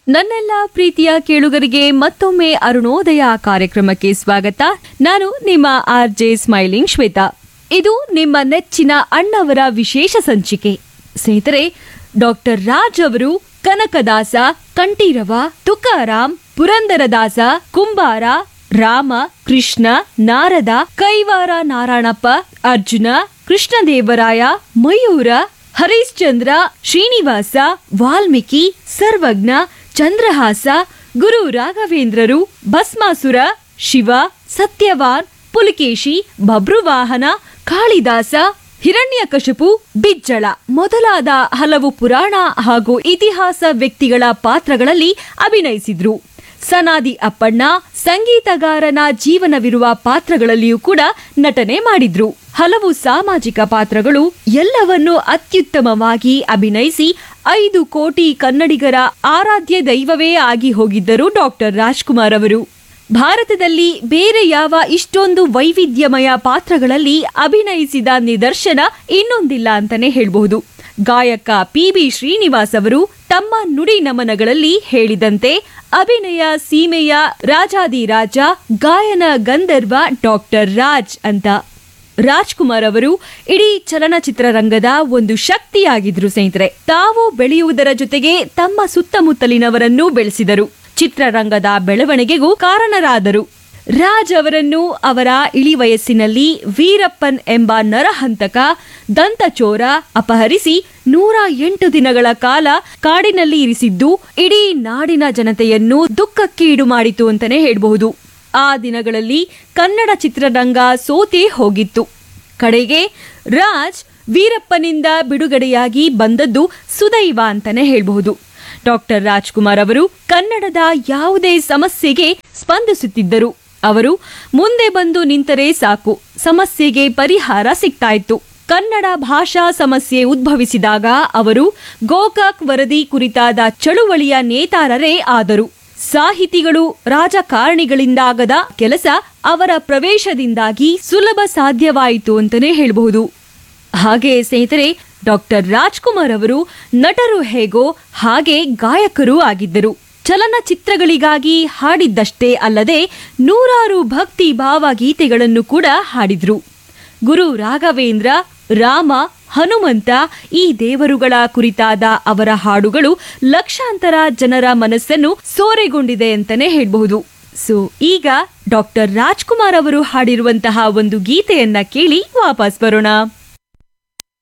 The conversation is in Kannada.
ನನ್ನೆಲ್ಲ ಪ್ರೀತಿಯ ಕೇಳುಗರಿಗೆ ಮತ್ತೊಮ್ಮೆ ಅರುಣೋದಯ ಕಾರ್ಯಕ್ರಮಕ್ಕೆ ಸ್ವಾಗತ ನಾನು ನಿಮ್ಮ ಆರ್ ಜೆ ಸ್ಮೈಲಿಂಗ್ ಶ್ವೇತಾ ಇದು ನಿಮ್ಮ ನೆಚ್ಚಿನ ಅಣ್ಣವರ ವಿಶೇಷ ಸಂಚಿಕೆ ಸ್ನೇಹಿತರೆ ಡಾಕ್ಟರ್ ರಾಜ್ ಅವರು ಕನಕದಾಸ ಕಂಠೀರವ ತುಕಾರಾಮ್ ಪುರಂದರದಾಸ ಕುಂಬಾರ ರಾಮ ಕೃಷ್ಣ ನಾರದ ಕೈವಾರ ನಾರಾಯಣಪ್ಪ ಅರ್ಜುನ ಕೃಷ್ಣದೇವರಾಯ ಮಯೂರ ಹರಿಶ್ಚಂದ್ರ ಶ್ರೀನಿವಾಸ ವಾಲ್ಮೀಕಿ ಸರ್ವಜ್ಞ ಚಂದ್ರಹಾಸ ಗುರು ರಾಘವೇಂದ್ರರು ಭಸ್ಮಾಸುರ ಶಿವ ಸತ್ಯವಾನ್ ಪುಲಕೇಶಿ ಬಬ್ರುವಾಹನ ಕಾಳಿದಾಸ ಹಿರಣ್ಯಕಶಿಪು ಬಿಜ್ಜಳ ಮೊದಲಾದ ಹಲವು ಪುರಾಣ ಹಾಗೂ ಇತಿಹಾಸ ವ್ಯಕ್ತಿಗಳ ಪಾತ್ರಗಳಲ್ಲಿ ಅಭಿನಯಿಸಿದ್ರು ಸನಾದಿ ಅಪ್ಪಣ್ಣ ಸಂಗೀತಗಾರನ ಜೀವನವಿರುವ ಪಾತ್ರಗಳಲ್ಲಿಯೂ ಕೂಡ ನಟನೆ ಮಾಡಿದ್ರು ಹಲವು ಸಾಮಾಜಿಕ ಪಾತ್ರಗಳು ಎಲ್ಲವನ್ನೂ ಅತ್ಯುತ್ತಮವಾಗಿ ಅಭಿನಯಿಸಿ ಐದು ಕೋಟಿ ಕನ್ನಡಿಗರ ಆರಾಧ್ಯ ದೈವವೇ ಆಗಿ ಹೋಗಿದ್ದರು ಡಾಕ್ಟರ್ ರಾಜ್ಕುಮಾರ್ ಅವರು ಭಾರತದಲ್ಲಿ ಬೇರೆ ಯಾವ ಇಷ್ಟೊಂದು ವೈವಿಧ್ಯಮಯ ಪಾತ್ರಗಳಲ್ಲಿ ಅಭಿನಯಿಸಿದ ನಿದರ್ಶನ ಇನ್ನೊಂದಿಲ್ಲ ಅಂತಾನೆ ಹೇಳ್ಬಹುದು ಗಾಯಕ ಪಿ ಬಿ ಶ್ರೀನಿವಾಸ್ ಅವರು ತಮ್ಮ ನುಡಿ ನಮನಗಳಲ್ಲಿ ಹೇಳಿದಂತೆ ಅಭಿನಯ ಸೀಮೆಯ ರಾಜಾದಿರಾಜ ಗಾಯನ ಗಂಧರ್ವ ಡಾಕ್ಟರ್ ರಾಜ್ ಅಂತ ರಾಜ್ಕುಮಾರ್ ಅವರು ಇಡೀ ಚಲನಚಿತ್ರರಂಗದ ಒಂದು ಶಕ್ತಿಯಾಗಿದ್ರು ಸ್ನೇಹಿತರೆ ತಾವು ಬೆಳೆಯುವುದರ ಜೊತೆಗೆ ತಮ್ಮ ಸುತ್ತಮುತ್ತಲಿನವರನ್ನೂ ಬೆಳೆಸಿದರು ಚಿತ್ರರಂಗದ ಬೆಳವಣಿಗೆಗೂ ಕಾರಣರಾದರು ರಾಜ್ ಅವರನ್ನು ಅವರ ಇಳಿ ವಯಸ್ಸಿನಲ್ಲಿ ವೀರಪ್ಪನ್ ಎಂಬ ನರಹಂತಕ ದಂತಚೋರ ಅಪಹರಿಸಿ ನೂರ ಎಂಟು ದಿನಗಳ ಕಾಲ ಕಾಡಿನಲ್ಲಿ ಇರಿಸಿದ್ದು ಇಡೀ ನಾಡಿನ ಜನತೆಯನ್ನು ದುಃಖಕ್ಕೆ ಈಡು ಮಾಡಿತು ಅಂತಾನೆ ಹೇಳಬಹುದು ಆ ದಿನಗಳಲ್ಲಿ ಕನ್ನಡ ಚಿತ್ರರಂಗ ಸೋತೇ ಹೋಗಿತ್ತು ಕಡೆಗೆ ರಾಜ್ ವೀರಪ್ಪನಿಂದ ಬಿಡುಗಡೆಯಾಗಿ ಬಂದದ್ದು ಸುದೈವ ಅಂತಾನೆ ಹೇಳಬಹುದು ಡಾಕ್ಟರ್ ರಾಜ್ಕುಮಾರ್ ಅವರು ಕನ್ನಡದ ಯಾವುದೇ ಸಮಸ್ಯೆಗೆ ಸ್ಪಂದಿಸುತ್ತಿದ್ದರು ಅವರು ಮುಂದೆ ಬಂದು ನಿಂತರೆ ಸಾಕು ಸಮಸ್ಯೆಗೆ ಪರಿಹಾರ ಸಿಗ್ತಾ ಇತ್ತು ಕನ್ನಡ ಭಾಷಾ ಸಮಸ್ಯೆ ಉದ್ಭವಿಸಿದಾಗ ಅವರು ಗೋಕಾಕ್ ವರದಿ ಕುರಿತಾದ ಚಳುವಳಿಯ ನೇತಾರರೇ ಆದರು ಸಾಹಿತಿಗಳು ರಾಜಕಾರಣಿಗಳಿಂದಾಗದ ಕೆಲಸ ಅವರ ಪ್ರವೇಶದಿಂದಾಗಿ ಸುಲಭ ಸಾಧ್ಯವಾಯಿತು ಅಂತಾನೆ ಹೇಳಬಹುದು ಹಾಗೆ ಸ್ನೇಹಿತರೆ ಡಾಕ್ಟರ್ ರಾಜ್ಕುಮಾರ್ ಅವರು ನಟರು ಹೇಗೋ ಹಾಗೆ ಗಾಯಕರೂ ಆಗಿದ್ದರು ಚಲನಚಿತ್ರಗಳಿಗಾಗಿ ಹಾಡಿದ್ದಷ್ಟೇ ಅಲ್ಲದೆ ನೂರಾರು ಭಕ್ತಿ ಭಾವಗೀತೆಗಳನ್ನು ಕೂಡ ಹಾಡಿದ್ರು ಗುರು ರಾಘವೇಂದ್ರ ರಾಮ ಹನುಮಂತ ಈ ದೇವರುಗಳ ಕುರಿತಾದ ಅವರ ಹಾಡುಗಳು ಲಕ್ಷಾಂತರ ಜನರ ಮನಸ್ಸನ್ನು ಸೋರೆಗೊಂಡಿದೆ ಅಂತಾನೆ ಹೇಳಬಹುದು ಸೊ ಈಗ ಡಾಕ್ಟರ್ ರಾಜ್ಕುಮಾರ್ ಅವರು ಹಾಡಿರುವಂತಹ ಒಂದು ಗೀತೆಯನ್ನ ಕೇಳಿ ವಾಪಸ್ ಬರೋಣ